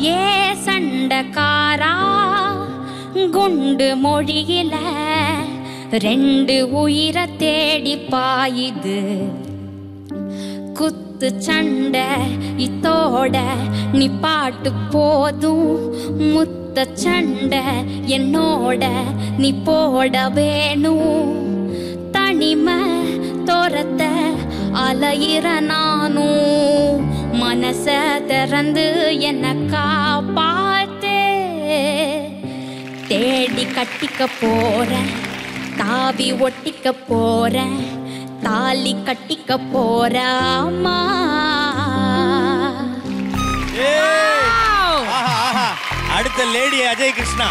ஏ சண்டக்காரா குண்டு மொழியில ரெண்டு உயிரை தேடி பாயுது குத்து சண்டை இத்தோட நீ பாட்டு போதும் முத்த சண்டை என்னோட நீ போட வேணும் தனிமை தோரத்த அலையிற நானும் மனச திறந்து என்ன காப்பாத்து தேடி கட்டிக்க போறேன் தாவி ஒட்டிக்க போறேன் தாலி கட்டிக்க போறாமா ஏய்! ஆஹா, ஆஹா. அடுத்த லேடி அஜய் கிருஷ்ணா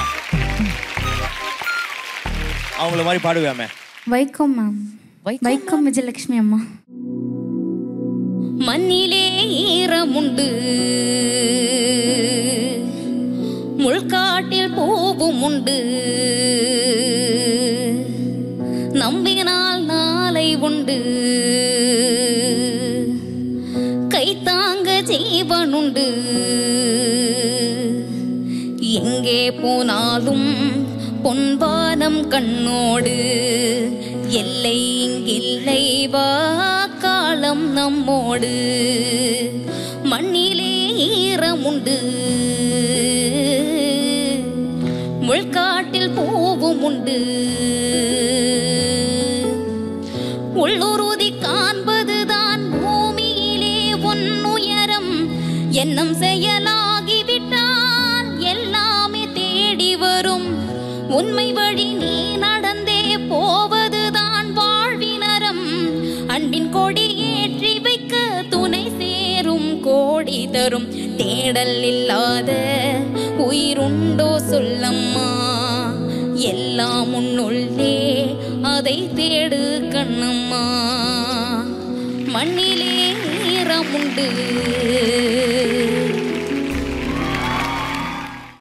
அவங்கள மாதிரி பாடுவேமே வைக்கம் மேம் வைக்கம் விஜயலட்சுமி அம்மா மண்ணிலே ஈரமுண்டு முள்காட்டில் பூவும் உண்டு நம்பினால் நாளை உண்டு கைத்தாங்க ஜீவனுண்டு எங்கே போனாலும் பொன்வானம் கண்ணோடு எல்லை இங்கில்லை வா காலம் நம்மோடு மண்ணிலே ஈரமுண்டு முள்காட்டில் பூவும் உண்டு உள்ளுறுதி காண்பதுதான் பூமியிலே உன்னுயரம் எண்ணம் செயலாகிவிட்டால் எல்லாமே தேடி வரும் உண்மை வழி நீ நடந்தே போவதுதான் வாழ்வினரம் அன்பின் கொடி ஏற்றி வைக்க துணை சேரும் கோடி தரும் தேடல் இல்லாத உயிருண்டோ சொல்லம்மா எல்லாம் உன்னுள்ளே அதை தேடு கண்ணம்மா மண்ணிலே ஈரமுண்டு